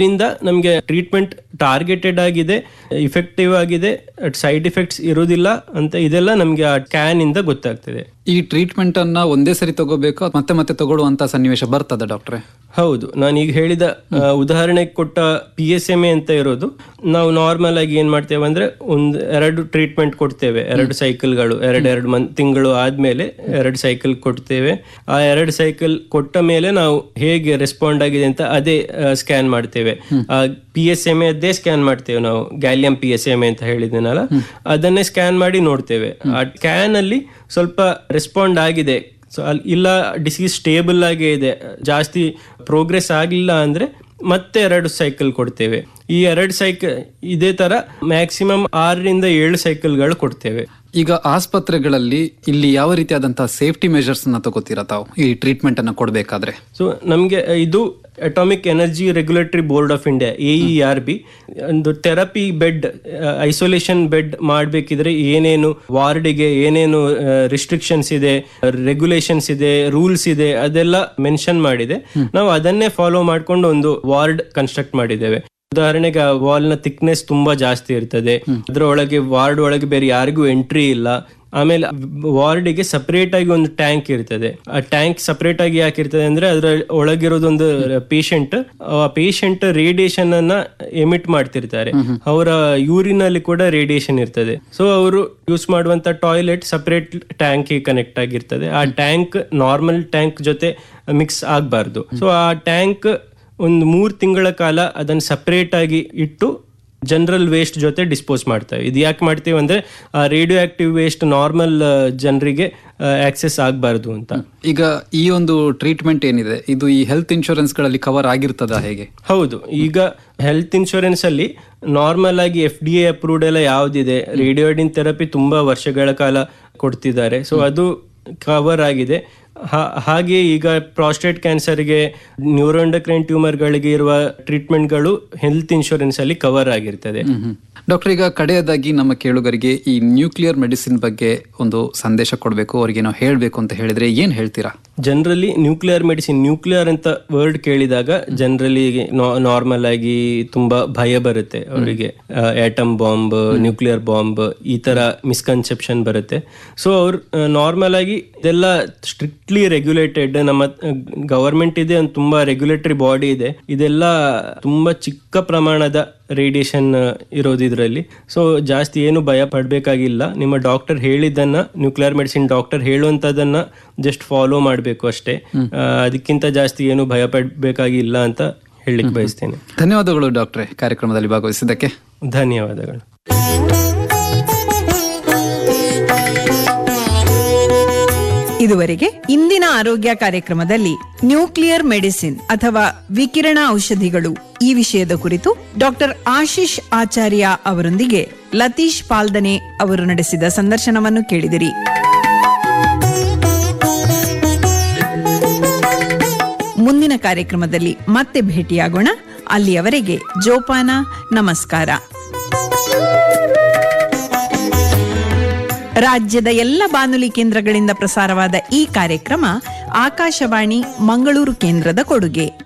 ಇದರಿಂದ ನಮಗೆ treatment targeted ಆಗಿದೆ ಇಫೆಕ್ಟಿವ್ ಆಗಿದೆ ಸೈಡ್ ಎಫೆಕ್ಟ್ಸ್ ಇರೋದಿಲ್ಲ ಅಂತ ಇದೆಲ್ಲ ನಮಗೆ ಆ ಕ್ಯಾನ್ ಇಂದ ಗೊತ್ತಾಗ್ತದೆ ಈ ಟ್ರೀಟ್ಮೆಂಟ್ ಅನ್ನ ಒಂದೇ ಸರಿ ತಗೋಬೇಕು ಮತ್ತೆ ಮತ್ತೆ ತಗೊಳ್ಳುವಂತ ಸನ್ನಿವೇಶ ಬರ್ತದೆ ಡಾಕ್ಟ್ರೆ ಹೌದು ನಾನು ಈಗ ಹೇಳಿದ ಆ, ಉದಾಹರಣೆಗೆ ಕೊಟ್ಟ ಪಿ ಎಸ್ ಎಮ್ ಎ ಅಂತ ಇರೋದು ನಾವು ನಾರ್ಮಲ್ ಆಗಿ ಏನ್ ಮಾಡ್ತೇವೆ ಅಂದ್ರೆ ಒಂದು ಎರಡು ಟ್ರೀಟ್ಮೆಂಟ್ ಕೊಡ್ತೇವೆ ಎರಡು ಸೈಕಲ್ಗಳು ಎರಡು ಎರಡು ಮನ್ ತಿಂಗಳು ಆದ್ಮೇಲೆ ಎರಡು ಸೈಕಲ್ ಕೊಡ್ತೇವೆ ಆ ಎರಡು ಸೈಕಲ್ ಕೊಟ್ಟ ಮೇಲೆ ನಾವು ಹೇಗೆ ರೆಸ್ಪಾಂಡ್ ಆಗಿದೆ ಅಂತ ಅದೇ ಸ್ಕ್ಯಾನ್ ಮಾಡ್ತೇವೆ ಆ ಪಿ ಎಸ್ ಎಮ್ ಎದ್ದೇ ಸ್ಕ್ಯಾನ್ ಮಾಡ್ತೇವೆ ನಾವು gallium P S M A ಅಂತ ಹೇಳಿದ್ನಲ್ಲ ಅದನ್ನೇ ಸ್ಕ್ಯಾನ್ ಮಾಡಿ ನೋಡ್ತೇವೆ ಆ ಕ್ಯಾನ್ ಅಲ್ಲಿ ಸ್ವಲ್ಪ ರೆಸ್ಪಾಂಡ್ ಆಗಿದೆ ಸೊ ಅಲ್ಲಿ ಇಲ್ಲ ಡಿಸೀಸ್ ಸ್ಟೇಬಲ್ ಆಗೇ ಇದೆ ಜಾಸ್ತಿ ಪ್ರೋಗ್ರೆಸ್ ಆಗಲಿಲ್ಲ ಅಂದ್ರೆ ಮತ್ತೆ ಎರಡು ಸೈಕಲ್ ಕೊಡ್ತೇವೆ ಈ ಎರಡು ಸೈಕಲ್ ಇದೇ ತರ ಮ್ಯಾಕ್ಸಿಮಮ್ ಆರರಿಂದ ಏಳು ಸೈಕಲ್ಗಳು ಕೊಡ್ತೇವೆ ಈಗ ಆಸ್ಪತ್ರೆಗಳಲ್ಲಿ ಇಲ್ಲಿ ಯಾವ ರೀತಿಯಾದಂತಹ ಸೇಫ್ಟಿ ಮೆಷರ್ಸ್ ನ ತಗೋತೀರಾ ತಾವು ಈ ಟ್ರೀಟ್ಮೆಂಟ್ ಅನ್ನ ಕೊಡ್ಬೇಕಾದ್ರೆ ಸೊ ನಮಗೆ ಇದು atomic energy regulatory board of India A E R B ಒಂದು ಥೆರಪಿ ಬೆಡ್ ಐಸೋಲೇಷನ್ ಬೆಡ್ ಮಾಡಬೇಕಿದ್ರೆ ಏನೇನು ವಾರ್ಡಿಗೆ ಏನೇನು ರಿಸ್ಟ್ರಿಕ್ಷನ್ಸ್ ಇದೆ ರೆಗ್ಯುಲೇಷನ್ಸ್ ಇದೆ ರೂಲ್ಸ್ ಇದೆ ಅದೆಲ್ಲ ಮೆನ್ಷನ್ ಮಾಡಿದೆ ನಾವು ಅದನ್ನೇ ಫಾಲೋ ಮಾಡ್ಕೊಂಡು ಒಂದು ವಾರ್ಡ್ ಕನ್ಸ್ಟ್ರಕ್ಟ್ ಮಾಡಿದ್ದೇವೆ ಉದಾಹರಣೆಗೆ ವಾಲ್ ನ ಥಿಕ್ನೆಸ್ ತುಂಬಾ ಜಾಸ್ತಿ ಇರ್ತದೆ ಅದ್ರ ಒಳಗೆ ವಾರ್ಡ್ ಒಳಗೆ ಬೇರೆ ಯಾರಿಗೂ ಎಂಟ್ರಿ ಇಲ್ಲ ಆಮೇಲೆ ವಾರ್ಡಿಗೆ ಸಪರೇಟ್ ಆಗಿ ಒಂದು ಟ್ಯಾಂಕ್ ಇರ್ತದೆ ಆ ಟ್ಯಾಂಕ್ ಸಪರೇಟ್ ಆಗಿ ಯಾಕೆ ಇರ್ತದೆ ಅಂದ್ರೆ ಅದ್ರ ಒಳಗಿರೋದೊಂದು ಪೇಷಂಟ್ ಆ ಪೇಷಂಟ್ ರೇಡಿಯೇಷನ್ ಅನ್ನ ಎಮಿಟ್ ಮಾಡ್ತಿರ್ತಾರೆ ಅವರ ಯೂರಿನ್ ಅಲ್ಲಿ ಕೂಡ ರೇಡಿಯೇಷನ್ ಇರ್ತದೆ ಸೊ ಅವರು ಯೂಸ್ ಮಾಡುವಂತ ಟಾಯ್ಲೆಟ್ ಸಪರೇಟ್ ಟ್ಯಾಂಕ್ ಕನೆಕ್ಟ್ ಆಗಿರ್ತದೆ ಆ ಟ್ಯಾಂಕ್ ನಾರ್ಮಲ್ ಟ್ಯಾಂಕ್ ಜೊತೆ ಮಿಕ್ಸ್ ಆಗಬಾರ್ದು ಸೊ ಆ ಟ್ಯಾಂಕ್ ಒಂದು ಮೂರು ತಿಂಗಳ ಕಾಲ ಅದನ್ನ ಸಪರೇಟ್ ಆಗಿ ಇಟ್ಟು ಜನರಲ್ ವೇಸ್ಟ್ ಜೊತೆ ಡಿಸ್ಪೋಸ್ ಮಾಡ್ತೇವೆ ಇದು ಯಾಕೆ ಮಾಡ್ತೀವಿ ಅಂದ್ರೆ ಆ ರೇಡಿಯೋ ಆಕ್ಟಿವ್ ವೇಸ್ಟ್ ನಾರ್ಮಲ್ ಜನರಿಗೆ ಆಕ್ಸೆಸ್ ಆಗಬಾರ್ದು ಅಂತ ಈಗ ಈ ಒಂದು ಟ್ರೀಟ್ಮೆಂಟ್ ಏನಿದೆ ಇದು ಈ ಹೆಲ್ತ್ ಇನ್ಶೂರೆನ್ಸ್ ಗಳಲ್ಲಿ ಕವರ್ ಆಗಿರ್ತದ ಹೇಗೆ ಹೌದು ಈಗ ಹೆಲ್ತ್ ಇನ್ಶೂರೆನ್ಸ್ ಅಲ್ಲಿ ನಾರ್ಮಲ್ ಆಗಿ ಎಫ್ ಡಿ ಎ ಅಪ್ರೂವ್ಡ್ ಎಲ್ಲ ಯಾವ್ದಿದೆ ರೇಡಿಯೋಡಿನ್ ಥೆರಪಿ ತುಂಬಾ ವರ್ಷಗಳ ಕಾಲ ಕೊಡ್ತಿದ್ದಾರೆ ಸೊ ಅದು ಕವರ್ ಆಗಿದೆ ಹಾ- ಹಾಗೆ ಈಗ ಪ್ರಾಸ್ಟೇಟ್ ಕ್ಯಾನ್ಸರ್ಗೆ ನ್ಯೂರೋಂಡಕ್ರೈನ್ ಟ್ಯೂಮರ್ಗಳಿಗೆ ಇರುವ ಟ್ರೀಟ್ಮೆಂಟ್ಗಳು ಹೆಲ್ತ್ ಇನ್ಶೂರೆನ್ಸ್ ಅಲ್ಲಿ ಕವರ್ ಆಗಿರ್ತದೆ ಡಾಕ್ಟರ್ ಈಗ ಕಡೆಯದಾಗಿ ನಮ್ಮ ಕೇಳುಗರಿಗೆ ಈ ನ್ಯೂಕ್ಲಿಯರ್ ಮೆಡಿಸಿನ್ ಬಗ್ಗೆ ಒಂದು ಸಂದೇಶ ಕೊಡಬೇಕು ಅವ್ರಿಗೆ ನಾವು ಹೇಳಬೇಕು ಅಂತ ಹೇಳಿದ್ರೆ ಏನ್ ಹೇಳ್ತೀರಾ ಜನರಲಿ ನ್ಯೂಕ್ಲಿಯರ್ ಮೆಡಿಸಿನ್ ನ್ಯೂಕ್ಲಿಯರ್ ಅಂತ ವರ್ಡ್ ಕೇಳಿದಾಗ ಜನರಲಿ ನಾರ್ಮಲ್ ಆಗಿ ತುಂಬಾ ಭಯ ಬರುತ್ತೆ ಅವರಿಗೆ ಆಟಮ್ ಬಾಂಬ್ ನ್ಯೂಕ್ಲಿಯರ್ ಬಾಂಬ್ ಈ ತರ ಮಿಸ್ಕನ್ಸೆಪ್ಷನ್ ಬರುತ್ತೆ ಸೊ ಅವ್ರು ನಾರ್ಮಲ್ ಆಗಿ ಇದೆಲ್ಲ ಸ್ಟ್ರಿಕ್ಟ್ಲಿ ರೆಗ್ಯುಲೇಟೆಡ್ ನಮ್ಮ ಗವರ್ಮೆಂಟ್ ಇದೆ ಒಂದು ತುಂಬಾ ರೆಗ್ಯುಲೇಟರಿ ಬಾಡಿ ಇದೆ ಇದೆಲ್ಲ ತುಂಬಾ ಚಿಕ್ಕ ಪ್ರಮಾಣದ ರೇಡಿಯೇಷನ್ ಇರೋದು ಇದರಲ್ಲಿ ಸೊ ಜಾಸ್ತಿ ಏನು ಭಯ ಪಡಬೇಕಾಗಿಲ್ಲ ನಿಮ್ಮ ಡಾಕ್ಟರ್ ಹೇಳಿದ್ದನ್ನ ನ್ಯೂಕ್ಲಿಯರ್ ಮೆಡಿಸಿನ್ ಡಾಕ್ಟರ್ ಹೇಳುವಂಥದ್ದನ್ನ ಜಸ್ಟ್ ಫಾಲೋ ಮಾಡಬೇಕು ಅಷ್ಟೇ ಆ, ಅದಕ್ಕಿಂತ ಜಾಸ್ತಿ ಏನು ಭಯ ಪಡಬೇಕಾಗಿಲ್ಲ ಅಂತ ಹೇಳಲಿಕ್ಕೆ ಬಯಸ್ತೇನೆ ಧನ್ಯವಾದಗಳು ಡಾಕ್ಟ್ರೆ ಕಾರ್ಯಕ್ರಮದಲ್ಲಿ ಭಾಗವಹಿಸಿದ್ದಕ್ಕೆ ಧನ್ಯವಾದಗಳು ಇದುವರೆಗೆ ಇಂದಿನ ಆರೋಗ್ಯ ಕಾರ್ಯಕ್ರಮದಲ್ಲಿ ನ್ಯೂಕ್ಲಿಯರ್ ಮೆಡಿಸಿನ್ ಅಥವಾ ವಿಕಿರಣ ಔಷಧಿಗಳು ಈ ವಿಷಯದ ಕುರಿತು ಡಾಕ್ಟರ್ ಆಶೀಶ್ ಆಚಾರ್ಯ ಅವರೊಂದಿಗೆ ಲತೀಶ್ ಪಾಲ್ದನೆ ಅವರು ನಡೆಸಿದ ಸಂದರ್ಶನವನ್ನು ಕೇಳಿದಿರಿ ಮುಂದಿನ ಕಾರ್ಯಕ್ರಮದಲ್ಲಿ ಮತ್ತೆ ಭೇಟಿಯಾಗೋಣ ಅಲ್ಲಿಯವರೆಗೆ ಜೋಪಾನ ನಮಸ್ಕಾರ ರಾಜ್ಯದ ಎಲ್ಲ ಬಾನುಲಿ ಕೇಂದ್ರಗಳಿಂದ ಪ್ರಸಾರವಾದ ಈ ಕಾರ್ಯಕ್ರಮ ಆಕಾಶವಾಣಿ ಮಂಗಳೂರು ಕೇಂದ್ರದ ಕೊಡುಗೆ